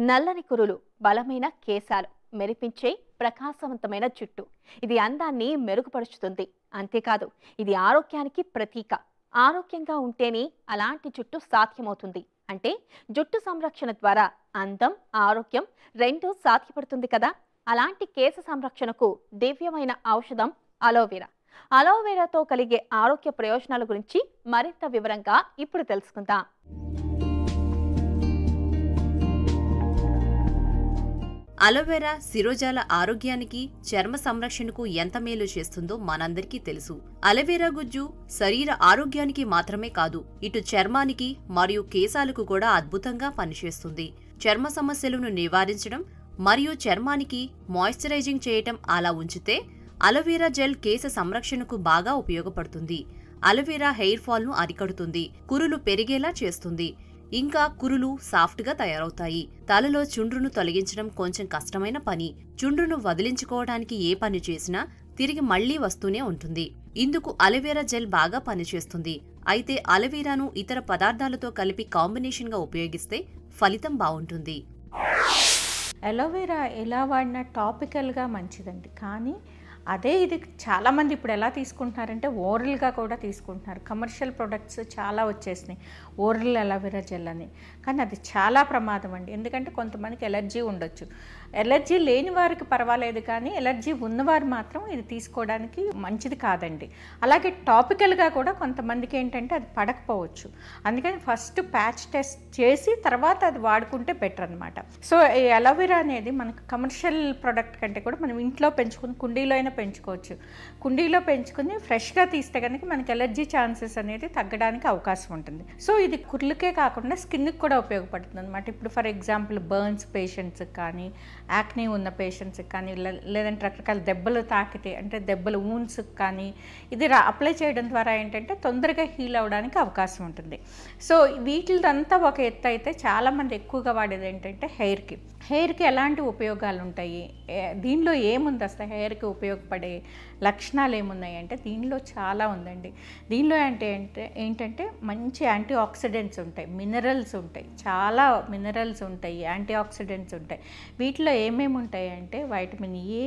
నల్లని కురులు బలమైన కేశాలు మెరిపించే ప్రకాశవంతమైన జుట్టు ఇది అందాన్ని మెరుగుపరుచుతుంది అంతేకాదు ఇది ఆరోగ్యానికి ప్రతీక ఆరోగ్యంగా ఉంటేనే అలాంటి జుట్టు సాధ్యమవుతుంది అంటే జుట్టు సంరక్షణ ద్వారా అందం ఆరోగ్యం రెండూ సాధ్యపడుతుంది కదా అలాంటి కేశ సంరక్షణకు దివ్యమైన ఔషధం అలోవెరా అలోవెరాతో కలిగే ఆరోగ్య ప్రయోజనాల గురించి మరింత వివరంగా ఇప్పుడు తెలుసుకుందాం అలోవెరా శిరోజాల ఆరోగ్యానికి చర్మ సంరక్షణకు ఎంత మేలు చేస్తుందో మనందరికీ తెలుసు అలోవెరా గుజ్జు శరీర ఆరోగ్యానికి మాత్రమే కాదు ఇటు చర్మానికి మరియు కేశాలకు కూడా అద్భుతంగా పనిచేస్తుంది చర్మ సమస్యలను నివారించడం మరియు చర్మానికి మాయిశ్చరైజింగ్ చేయటం అలా ఉంచితే అలోవెరా జెల్ కేశ సంరక్షణకు బాగా ఉపయోగపడుతుంది అలోవెరా హెయిర్ ఫాల్ ను అరికడుతుంది కురులు పెరిగేలా చేస్తుంది ఇంకా కురులు సాఫ్ట్ గా తయారవుతాయి తలలో చుండ్రును తొలగించడం కొంచెం కష్టమైన పని చుండ్రును వదిలించుకోవడానికి ఏ పని చేసినా తిరిగి మళ్లీ వస్తూనే ఉంటుంది ఇందుకు అలోవెరా జెల్ బాగా పనిచేస్తుంది అయితే అలోవెరాను ఇతర పదార్థాలతో కలిపి కాంబినేషన్ గా ఉపయోగిస్తే ఫలితం బాగుంటుంది అలోవెరా ఎలా వాడినా టాపికల్గా మంచిదండి కానీ అదే ఇది చాలామంది ఇప్పుడు ఎలా తీసుకుంటున్నారంటే ఓరల్గా కూడా తీసుకుంటున్నారు కమర్షియల్ ప్రొడక్ట్స్ చాలా వచ్చేసినాయి ఓరల్ అలోవెరా జెల్ అని కానీ అది చాలా ప్రమాదం అండి ఎందుకంటే కొంతమందికి ఎలర్జీ ఉండొచ్చు ఎలర్జీ లేని వారికి పర్వాలేదు కానీ ఎలర్జీ ఉన్నవారు మాత్రం ఇది తీసుకోవడానికి మంచిది కాదండి అలాగే టాపికల్గా కూడా కొంతమందికి ఏంటంటే అది పడకపోవచ్చు అందుకని ఫస్ట్ ప్యాచ్ టెస్ట్ చేసి తర్వాత అది వాడుకుంటే బెటర్ అనమాట సో ఈ అలోవెరా అనేది మనకు కమర్షియల్ ప్రోడక్ట్ కంటే కూడా మనం ఇంట్లో పెంచుకుని కుండీలో అయినా పెంచుకోవచ్చు కుండీలో పెంచుకుని ఫ్రెష్గా తీస్తే కనుక మనకి ఎలర్జీ ఛాన్సెస్ అనేది తగ్గడానికి అవకాశం ఉంటుంది సో ఇది కుర్లకే కాకుండా స్కిన్కి కూడా ఉపయోగపడుతుంది అనమాట ఇప్పుడు ఫర్ ఎగ్జాంపుల్ బర్న్స్ పేషెంట్స్కి కానీ యాక్నీ ఉన్న పేషెంట్స్కి కానీ లే- లేదంటే రకరకాల దెబ్బలు తాకితే అంటే దెబ్బలు ఊన్స్కి కానీ ఇది రా అప్లై చేయడం ద్వారా ఏంటంటే తొందరగా హీల్ అవ్వడానికి అవకాశం ఉంటుంది సో వీటిదంతా ఒక ఎత్తు అయితే చాలామంది ఎక్కువగా వాడేది ఏంటంటే హెయిర్కి హెయిర్కి ఎలాంటి ఉపయోగాలు ఉంటాయి ఏ- దీనిలో ఏముంది అసలు హెయిర్కి ఉపయోగపడే లక్షణాలు ఏమున్నాయి అంటే దీనిలో చాలా ఉందండి దీనిలో అంటే ఏంటే ఏంటంటే మంచి యాంటీ ఆక్సిడెంట్స్ ఉంటాయి మినరల్స్ ఉంటాయి చాలా మినరల్స్ ఉంటాయి యాంటీ ఆక్సిడెంట్స్ ఉంటాయి వీటిలో ఏమేమి ఉంటాయి అంటే vitamin A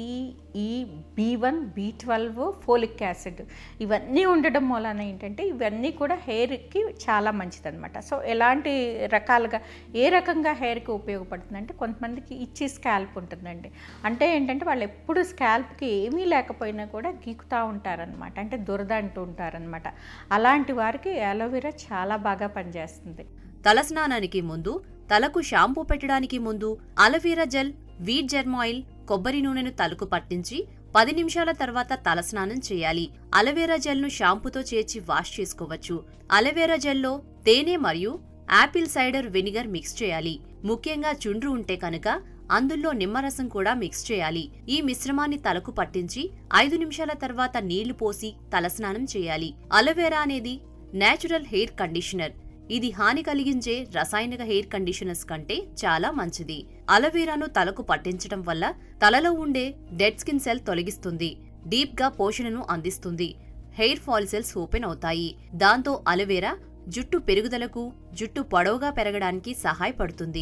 C E B one B twelve folic acid ఇవన్నీ ఉండడం మూలాన ఏంటంటే ఇవన్నీ కూడా హెయిర్కి చాలా మంచిదన్నమాట సో ఎలాంటి రకాలుగా ఏ రకంగా హెయిర్కి ఉపయోగపడుతుందంటే కొంతమందికి ఇచ్చి స్కాల్ప్ ఉంటుందండి అంటే ఏంటంటే వాళ్ళు ఎప్పుడు స్కాల్ప్కి ఏమీ లేకపోయినా కూడా గీకుతూ ఉంటారనమాట అంటే దురద అంటూ ఉంటారనమాట అలాంటి వారికి అలోవెరా చాలా బాగా పనిచేస్తుంది తలస్నానానికి ముందు తలకు షాంపూ పెట్టడానికి ముందు అలోవెరా జెల్ వీట్ జెర్మాయిల్ కొబ్బరి నూనెను తలకు పట్టించి పది నిమిషాల తర్వాత తలస్నానం చేయాలి అలోవెరా జెల్ను షాంపూతో చేర్చి వాష్ చేసుకోవచ్చు అలోవెరా జెల్లో తేనె మరియు యాపిల్ సైడర్ వెనిగర్ మిక్స్ చేయాలి ముఖ్యంగా చుండ్రు ఉంటే కనుక అందులో నిమ్మరసం కూడా మిక్స్ చేయాలి ఈ మిశ్రమాన్ని తలకు పట్టించి ఐదు నిమిషాల తర్వాత నీళ్లు పోసి తలస్నానం చేయాలి అలోవెరా అనేది నేచురల్ హెయిర్ కండిషనర్ ఇది హాని కలిగించే రసాయనిక హెయిర్ కండిషనర్స్ కంటే చాలా మంచిది అలోవెరాను తలకు పట్టించడం వల్ల తలలో ఉండే డెడ్ స్కిన్ సెల్ తొలగిస్తుంది డీప్ గా పోషణను అందిస్తుంది హెయిర్ ఫాల్ సెల్స్ ఓపెన్ అవుతాయి దాంతో అలోవెరా జుట్టు పెరుగుదలకు జుట్టు పొడవుగా పెరగడానికి సహాయపడుతుంది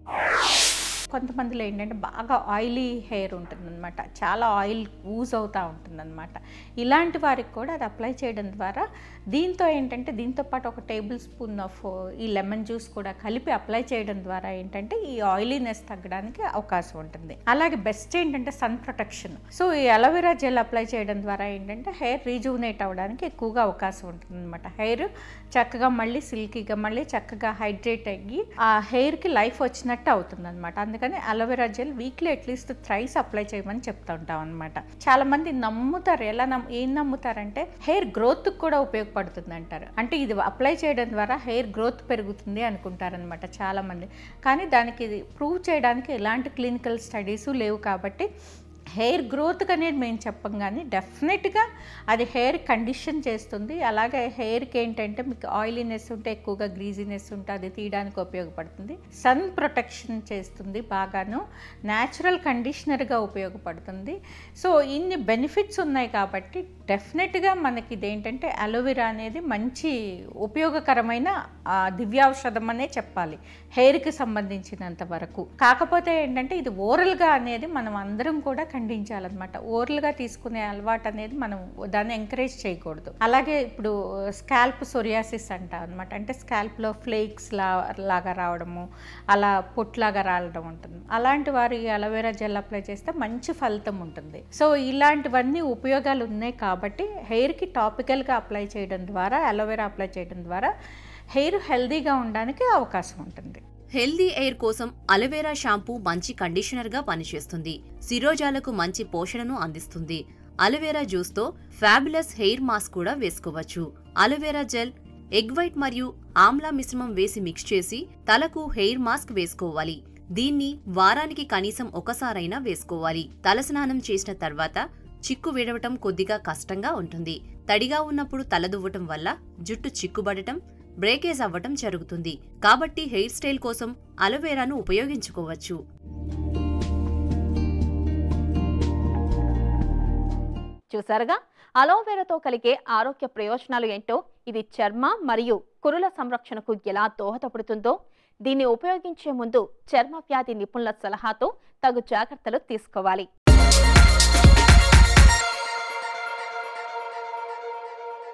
కొంతమందిలో ఏంటంటే బాగా ఆయిలీ హెయిర్ ఉంటుందన్నమాట చాలా ఆయిల్ యూజ్ అవుతూ ఉంటుందన్నమాట ఇలాంటి వారికి కూడా అది అప్లై చేయడం ద్వారా దీంతో ఏంటంటే దీంతో పాటు ఒక టేబుల్ స్పూన్ ఆఫ్ ఈ లెమన్ జ్యూస్ కూడా కలిపి అప్లై చేయడం ద్వారా ఏంటంటే ఈ ఆయిలీనెస్ తగ్గడానికి అవకాశం ఉంటుంది అలాగే బెస్ట్ ఏంటంటే సన్ ప్రొటెక్షన్ సో ఈ అలోవెరా జెల్ అప్లై చేయడం ద్వారా ఏంటంటే హెయిర్ రీజువనేట్ అవ్వడానికి ఎక్కువగా అవకాశం ఉంటుంది అనమాట హెయిర్ చక్కగా మళ్ళీ సిల్కీగా మళ్ళీ చక్కగా హైడ్రేట్ అయ్యి ఆ హెయిర్కి లైఫ్ వచ్చినట్టు అవుతుంది అనమాట అందుకని aloe vera gel weekly at least thrice apply చేయమని చెప్తా ఉంటాం అనమాట చాలా మంది నమ్ముతారు ఎలా నమ్ము ఏం నమ్ముతారంటే హెయిర్ గ్రోత్ కూడా ఉపయోగపడుతుంది అంటారు అంటే ఇది అప్లై చేయడం ద్వారా హెయిర్ గ్రోత్ పెరుగుతుంది అనుకుంటారనమాట చాలా మంది కానీ దానికి ఇది ప్రూవ్ చేయడానికి ఎలాంటి క్లినికల్ స్టడీస్ లేవు కాబట్టి హెయిర్ గ్రోత్కి అనేది మేము చెప్పం కానీ డెఫినెట్గా అది హెయిర్ కండిషన్ చేస్తుంది అలాగే హెయిర్కి ఏంటంటే మీకు ఆయిలీనెస్ ఉంటే ఎక్కువగా గ్రీజీనెస్ ఉంటే అది తీయడానికి ఉపయోగపడుతుంది సన్ ప్రొటెక్షన్ చేస్తుంది బాగాను న్యాచురల్ కండిషనర్గా ఉపయోగపడుతుంది సో ఇన్ని బెనిఫిట్స్ ఉన్నాయి కాబట్టి డెఫినెట్గా మనకి ఇదేంటంటే అలోవెరా అనేది మంచి ఉపయోగకరమైన ఆ, దివ్యాఔషధం అనే చెప్పాలి హెయిర్కి సంబంధించినంత వరకు కాకపోతే ఏంటంటే ఇది ఓరల్గా అనేది మనం అందరం కూడా ఖండించాలన్నమాట ఓరల్గా తీసుకునే అలవాటు అనేది మనం దాన్ని ఎంకరేజ్ చేయకూడదు అలాగే ఇప్పుడు స్కాల్ప్ సొరియాసిస్ అంట అనమాట అంటే స్కాల్ప్లో ఫ్లేక్స్ లా లాగా రావడము అలా పొట్లాగా రావడం ఉంటుంది అలాంటి వారు ఈ అలోవెరా జెల్ అప్లై చేస్తే మంచి ఫలితం ఉంటుంది సో ఇలాంటివన్నీ ఉపయోగాలు ఉన్నాయి కాబట్టి హెయిర్కి టాపికల్గా అప్లై చేయడం ద్వారా అలోవెరా అప్లై చేయడం ద్వారా హెయిర్ హెల్దీగా ఉండడానికి అవకాశం ఉంటుంది హెల్దీ ఎయిర్ కోసం అలోవెరా షాంపూ మంచి కండిషనర్ గా పనిచేస్తుంది శిరోజాలకు మంచి పోషణను అందిస్తుంది అలోవెరా జ్యూస్ తో ఫ్యాబులస్ హెయిర్ మాస్క్ కూడా వేసుకోవచ్చు అలోవెరా జెల్ ఎగ్ వైట్ మరియు ఆమ్లా మిశ్రమం వేసి మిక్స్ చేసి తలకు హెయిర్ మాస్క్ వేసుకోవాలి దీన్ని వారానికి కనీసం ఒకసారైనా వేసుకోవాలి తలస్నానం చేసిన తర్వాత చిక్కు విడవటం కొద్దిగా కష్టంగా ఉంటుంది తడిగా ఉన్నప్పుడు తలదువ్వటం వల్ల జుట్టు చిక్కుబడటం బ్రేకేజ్ అవ్వటం జరుగుతుంది కాబట్టి హెయిర్ స్టైల్ కోసం అలోవెరాను ఉపయోగించుకోవచ్చు చూసారుగా అలోవెరాతో కలిగే ఆరోగ్య ప్రయోజనాలు ఏంటో ఇది చర్మ మరియు కురుల సంరక్షణకు ఎలా దోహదపడుతుందో దీన్ని ఉపయోగించే ముందు చర్మ వ్యాధి నిపుణుల సలహాతో తగు జాగ్రత్తలు తీసుకోవాలి